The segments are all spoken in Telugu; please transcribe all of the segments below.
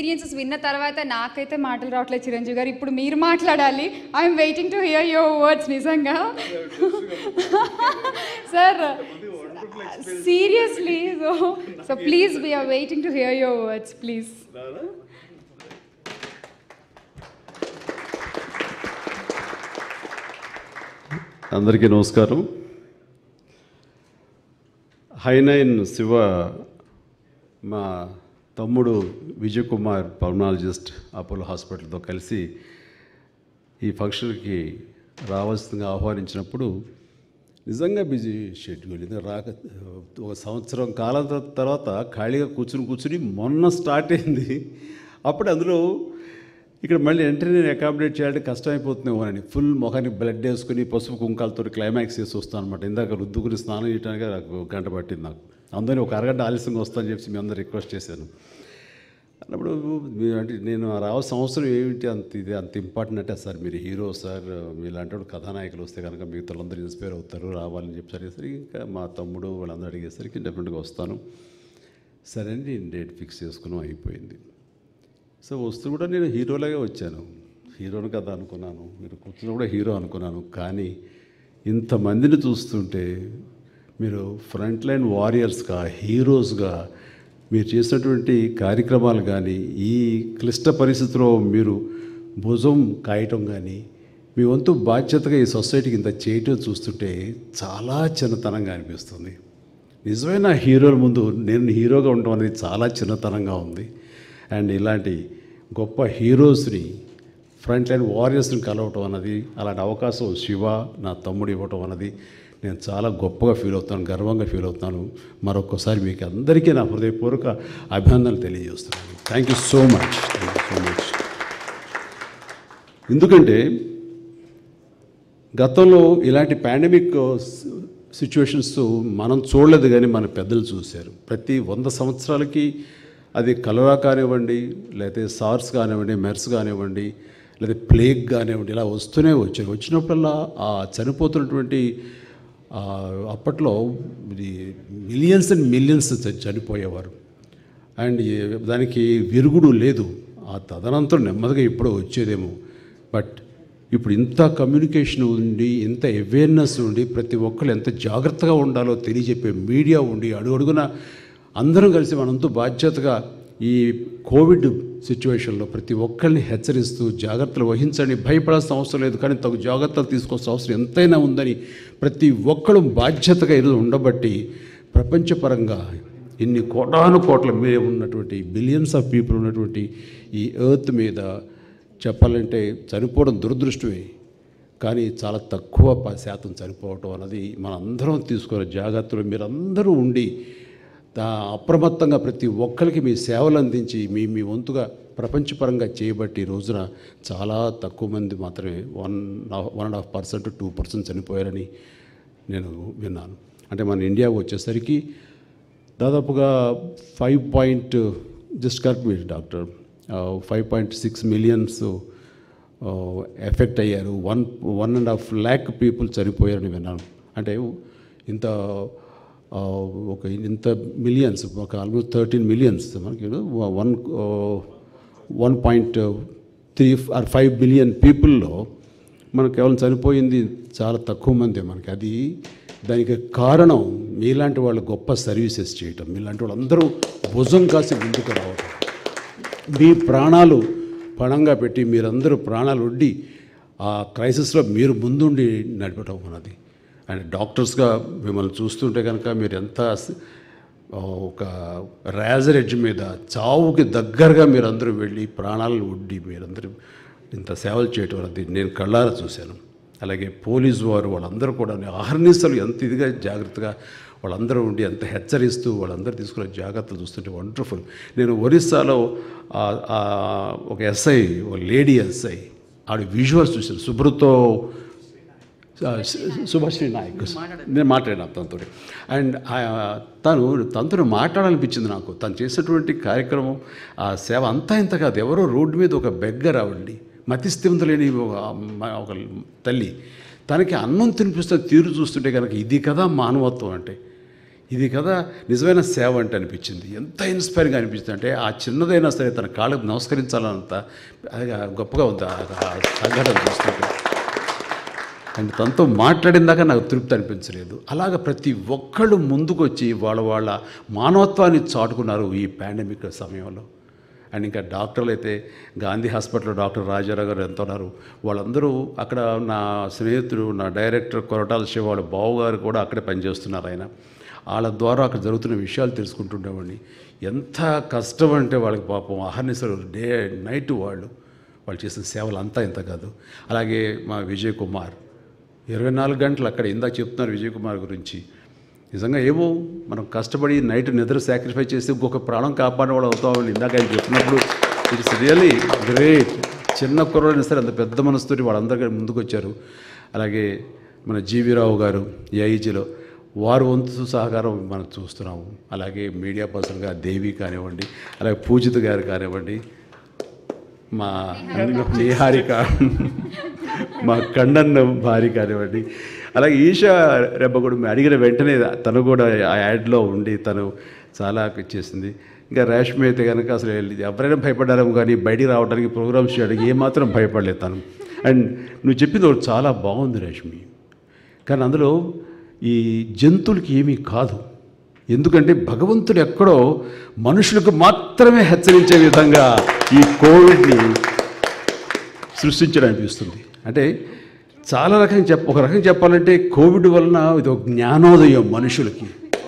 ఎక్స్పీరియన్సెస్ విన్న తర్వాత నాకైతే మాటలు రావట్లేదు చిరంజీవి గారు ఇప్పుడు మీరు మాట్లాడాలి I'm waiting to hear your words నిజంగా sir seriously so so please we're waiting to hear your words please అందరికీ నమస్కారం హైనైన్ శివ మా తమ్ముడు విజయ్ కుమార్ పల్మాలజిస్ట్ అపోలో హాస్పిటల్తో కలిసి ఈ ఫంక్షన్కి రావాల్సిందిగా ఆహ్వానించినప్పుడు నిజంగా బిజీ షెడ్యూల్ ఇది రాక ఒక సంవత్సరం కాలం త- తర్వాత ఖాళీగా కూర్చుని కూర్చుని మొన్న స్టార్ట్ అయింది అప్పుడు అందులో ఇక్కడ మళ్ళీ ఎంట్రీ నేను అకామిడేట్ చేయాలంటే కష్టమైపోతుందేమో అని ఫుల్ మొహానికి బ్లడ్ వేసుకుని పసుపు కుంకాలతో క్లైమాక్స్ చేసి వస్తాను అనమాట ఇందాక రుద్దుకుని స్నానం చేయడానికి నాకు గంట పట్టింది నాకు అందరినీ ఒక అరగంట ఆలస్యంగా వస్తానని చెప్పి మీ అందరు రిక్వెస్ట్ చేశాను అన్నప్పుడు మీరు అంటే నేను రావాల్సిన అవసరం ఏమిటి అంత ఇది అంత ఇంపార్టెంట్ అంటే సార్ మీరు హీరో సార్ మీలాంటి వాళ్ళు కథానాయకులు వస్తే కనుక మిగతా వాళ్ళందరూ ఇన్స్పైర్ అవుతారు రావాలని చెప్పి సరేసరికి ఇంకా మా తమ్ముడు వాళ్ళందరూ అడిగేసరికి డెఫినెట్గా వస్తాను సరే అని నేను డేట్ ఫిక్స్ చేసుకున్నాం అయిపోయింది సో వస్తూ కూడా నేను హీరోలాగే వచ్చాను హీరోని కదా అనుకున్నాను మీరు కూర్చుని కూడా హీరో అనుకున్నాను కానీ ఇంతమందిని చూస్తుంటే మీరు ఫ్రంట్ లైన్ వారియర్స్గా హీరోస్గా మీరు చేసినటువంటి కార్యక్రమాలు కానీ ఈ క్లిష్ట పరిస్థితిలో మీరు భుజం కాయటం కానీ మీ వంతు బాధ్యతగా ఈ సొసైటీకి ఇంత చేయటం చూస్తుంటే చాలా చిన్నతనంగా అనిపిస్తుంది నిజమైన హీరోల ముందు నేను హీరోగా ఉండడం అనేది చాలా చిన్నతనంగా ఉంది అండ్ ఇలాంటి గొప్ప హీరోస్ని ఫ్రంట్ లైన్ వారియర్స్ని కలవటం అన్నది అలాంటి అవకాశం శివ నా తమ్ముడు ఇవ్వటం అన్నది నేను చాలా గొప్పగా ఫీల్ అవుతాను గర్వంగా ఫీల్ అవుతాను మరొకసారి మీకు అందరికీ నా హృదయపూర్వక అభినందనలు తెలియజేస్తున్నాను thank you so much thank you so much ఎందుకంటే గతంలో ఇలాంటి పాండమిక్ సిచ్యువేషన్స్ మనం చూడలేదు కానీ మన పెద్దలు చూశారు ప్రతి వంద సంవత్సరాలకి అది కలరా కానివ్వండి లేకపోతే సార్స్ కానివ్వండి మెర్స్ కానివ్వండి లేదా ప్లేగ్ కానివ్వండి ఇలా వస్తూనే వచ్చాయి వచ్చినప్పుడల్లా ఆ చనిపోతున్నటువంటి ఆ, అప్పట్లో ఇది మిలియన్స్ అండ్ మిలియన్స్ చనిపోయేవారు అండ్ ఏ- దానికి విరుగుడు లేదు ఆ తదనంతరం నెమ్మదిగా ఇప్పుడో వచ్చేదేమో బట్ ఇప్పుడు ఇంత కమ్యూనికేషన్ ఉండి ఇంత అవేర్నెస్ ఉండి ప్రతి ఒక్కరు ఎంత జాగ్రత్తగా ఉండాలో తెలియజెప్పే మీడియా ఉండి అడుగడుగున అందరం కలిసి మనంతో బాధ్యతగా ఈ కోవిడ్ సిచ్యువేషన్లో ప్రతి ఒక్కరిని హెచ్చరిస్తూ జాగ్రత్తలు వహించండి భయపడాల్సిన అవసరం లేదు కానీ తగు జాగ్రత్తలు తీసుకోవాల్సిన అవసరం ఎంతైనా ఉందని ప్రతి ఒక్కరు బాధ్యతగా ఈరోజు ఉండబట్టి ప్రపంచపరంగా ఇన్ని కోటాను కోట్ల మీద ఉన్నటువంటి బిలియన్స్ ఆఫ్ పీపుల్ ఉన్నటువంటి ఈ ఎర్త్ మీద చెప్పాలంటే చనిపోవడం దురదృష్టమే కానీ చాలా తక్కువ ప- శాతం చనిపోవటం అన్నది మనందరం తీసుకునే జాగ్రత్తలు మీరందరూ ఉండి దా అప్రమత్తంగా ప్రతి ఒక్కరికి మీ సేవలు అందించి మీ మీ వంతుగా ప్రపంచపరంగా చేయబట్టి ఈ రోజున చాలా తక్కువ మంది మాత్రమే one one and half percent two percent చనిపోయారని నేను విన్నాను అంటే మన ఇండియా వచ్చేసరికి దాదాపుగా five point just correct me doctor five point six millions effect అయ్యారు one one and half lakh people చనిపోయారని విన్నాను అంటే ఇంత ఆ, ఒక ఇంత మిలియన్స్ ఒక ఆల్మోస్ట్ థర్టీన్ మిలియన్స్ మనకి one one point three or five billion పీపుల్లో మనకు కేవలం చనిపోయింది చాలా తక్కువ మంది మనకి అది దానికి కారణం మీలాంటి వాళ్ళు గొప్ప సర్వీసెస్ చేయటం మీలాంటి వాళ్ళందరూ భుజం కాసి ముందుకు రావటం మీ ప్రాణాలు పణంగా పెట్టి మీరందరూ ప్రాణాలు ఒడ్డి ఆ క్రైసిస్లో మీరు ముందుండి నడపటం అన్నది అండ్ డాక్టర్స్గా మిమ్మల్ని చూస్తుంటే కనుక మీరు ఎంత స- ఒక రేజర్ ఎడ్జ్ మీద చావుకి దగ్గరగా మీరందరూ వెళ్ళి ప్రాణాలను ఒడ్డి మీరందరూ ఇంత సేవలు చేయటం అనేది నేను కళ్ళారా చూశాను అలాగే పోలీసు వారు వాళ్ళందరూ కూడా అహర్నిశలు ఎంత ఇదిగా జాగ్రత్తగా వాళ్ళందరూ ఉండి ఎంత హెచ్చరిస్తూ వాళ్ళందరూ తీసుకునే జాగ్రత్తలు చూస్తుంటే వండర్ఫుల్ నేను ఒరిస్సాలో ఆ- ఆ ఒక ఎస్ఐ ఒక లేడీ ఎస్ఐ ఆవిడ విజువల్స్ చూశాను సుబ్రతో సుభాశ్రీ నాయక్ నేను మాట్లాడినా తనతో అండ్ తను తనతో మాట్లాడాలనిపించింది నాకు తను చేసినటువంటి కార్యక్రమం ఆ సేవ అంతా ఇంత కాదు ఎవరో రోడ్డు మీద ఒక బెగ్గర్ ఆవిడండి మతిస్థిమిత లేని ఒక అమ్మ- ఒక తల్లి తనకి అన్నం తినిపిస్తే తీరు చూస్తుంటే కనుక ఇది కదా మానవత్వం అంటే ఇది కదా నిజమైన సేవ అంటే అనిపించింది ఎంత ఇన్స్పైరింగ్ అనిపించింది అంటే ఆ చిన్నదైనా సరే తన కాళ్ళకు నమస్కరించాలన్నంత అది గొప్పగా ఉంది ఆ ఆ సంఘటన చూస్తుంటే అండ్ తనతో మాట్లాడిన దాకా నాకు తృప్తి అనిపించలేదు అలాగ ప్రతి ఒక్కళ్ళు ముందుకొచ్చి వాళ్ళ వాళ్ళ మానవత్వాన్ని చాటుకున్నారు ఈ పాండమిక్ సమయంలో అండ్ ఇంకా డాక్టర్లు అయితే గాంధీ హాస్పిటల్లో డాక్టర్ రాజారావు గారు ఎంత ఉన్నారు వాళ్ళందరూ అక్కడ నా స్నేహితుడు నా డైరెక్టర్ కొరటాల శివ వాళ్ళ బావగారు కూడా అక్కడే పనిచేస్తున్నారు ఆయన వాళ్ళ ద్వారా అక్కడ జరుగుతున్న విషయాలు తెలుసుకుంటుండేవాడిని ఎంత కష్టం అంటే వాళ్ళకి పాపం అహర్నిశలు డే నైట్ వాళ్ళు వాళ్ళు చేసిన సేవలు అంతా ఇంత కాదు అలాగే మా విజయ్ కుమార్ ఇరవై నాలుగు గంటలు అక్కడ ఇందాక చెప్తున్నారు విజయ్ కుమార్ గురించి నిజంగా ఏమో మనం కష్టపడి నైట్ నిద్ర సాక్రిఫై చేసి ఇంకొక ప్రాణం కాపాడే వాళ్ళు అవుతామని ఇందాక ఆయన చెప్పినప్పుడు ఇట్స్ రియలీ గ్రేట్ చిన్న కుర్రైనా సరే అంత పెద్ద మనసుతోటి వాళ్ళందరూ ముందుకు వచ్చారు అలాగే మన జీవీరావు గారు ఏఐజీలో వారు వంతు సహకారం మనం చూస్తున్నాము అలాగే మీడియా పర్సన్గా దేవి కానివ్వండి అలాగే పూజిత గారు కానివ్వండి మా నిహారిక మా కండన్న భార్య కానివ్వండి అలాగే ఈషా రెబ్బ కూడా మేము అడిగిన వెంటనే తను కూడా ఆ యాడ్లో ఉండి తను చాలా చేసింది ఇంకా రేష్మి అయితే కనుక అసలు ఎవరైనా భయపడ్డారేమో కానీ బయటికి రావడానికి ప్రోగ్రామ్స్ చేయడానికి ఏమాత్రం భయపడలేదు తను అండ్ నువ్వు చెప్పింది ఒకటి చాలా బాగుంది రేష్మి కానీ అందులో ఈ జంతువులకి ఏమీ కాదు ఎందుకంటే భగవంతుడు ఎక్కడో మనుషులకు మాత్రమే హెచ్చరించే విధంగా ఈ కోవిడ్ని సృష్టించడం అనిపిస్తుంది అంటే చాలా రకంగా చెప్ప ఒక రకంగా చెప్పాలంటే కోవిడ్ వలన ఇది ఒక జ్ఞానోదయం మనుషులకి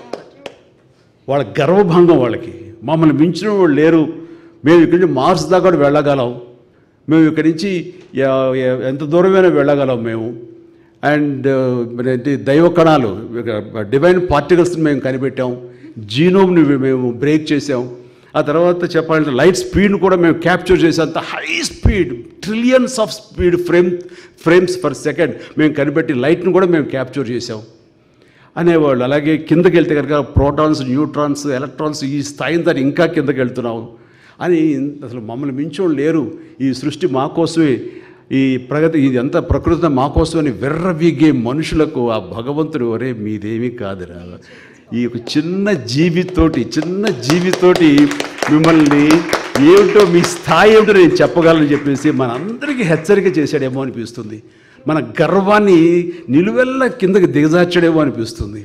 వాళ్ళ గర్వభంగం వాళ్ళకి మమ్మల్ని మించిన వాళ్ళు లేరు మేము ఇక్కడి నుంచి మార్స్ దాకా కూడా వెళ్ళగలం మేము ఇక్కడి నుంచి ఎ- ఎ- ఎంత దూరమైనా వెళ్ళగలం మేము అండ్ ఏంటి దైవ కణాలు డివైన్ పార్టికల్స్ని మేము కనిపెట్టాం జీనోమ్ని మేము బ్రేక్ చేసాం ఆ తర్వాత చెప్పాలంటే లైట్ స్పీడ్ని కూడా మేము క్యాప్చర్ చేసేంత high speed trillions of speed frame frames per second మేము కనిపెట్టి లైట్ని కూడా మేము క్యాప్చర్ చేసాం అనేవాళ్ళు అలాగే కిందకి వెళ్తే కనుక ప్రోటాన్స్ న్యూట్రాన్స్ ఎలక్ట్రాన్స్ ఈ స్థాయిని దాన్ని ఇంకా కిందకి వెళ్తున్నాం అని అసలు మమ్మల్ని మించోళ్ళు లేరు ఈ సృష్టి మా కోసమే ఈ ప్రగతి ఇది అంతా ప్రకృతి మా కోసమని వెర్రవీగే మనుషులకు ఆ భగవంతుడు ఒరే మీదేమీ కాదురా ఈ ఒక చిన్న జీవితోటి చిన్న జీవితోటి మిమ్మల్ని ఏమిటో మీ స్థాయి ఏమిటో నేను చెప్పగలను చెప్పేసి మనందరికీ హెచ్చరిక చేశాడేమో అనిపిస్తుంది మన గర్వాన్ని నిలువెల్ల కిందకి దిగజార్చడేమో అనిపిస్తుంది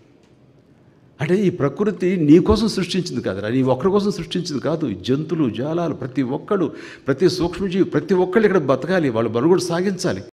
అంటే ఈ ప్రకృతి నీ కోసం సృష్టించింది కాదురా నీ ఒక్కరి కోసం సృష్టించింది కాదు ఈ జంతువులు జాలాలు ప్రతి ఒక్కడు ప్రతి సూక్ష్మజీవి ప్రతి ఒక్కళ్ళు ఇక్కడ బతకాలి వాళ్ళు మనుగడ సాగించాలి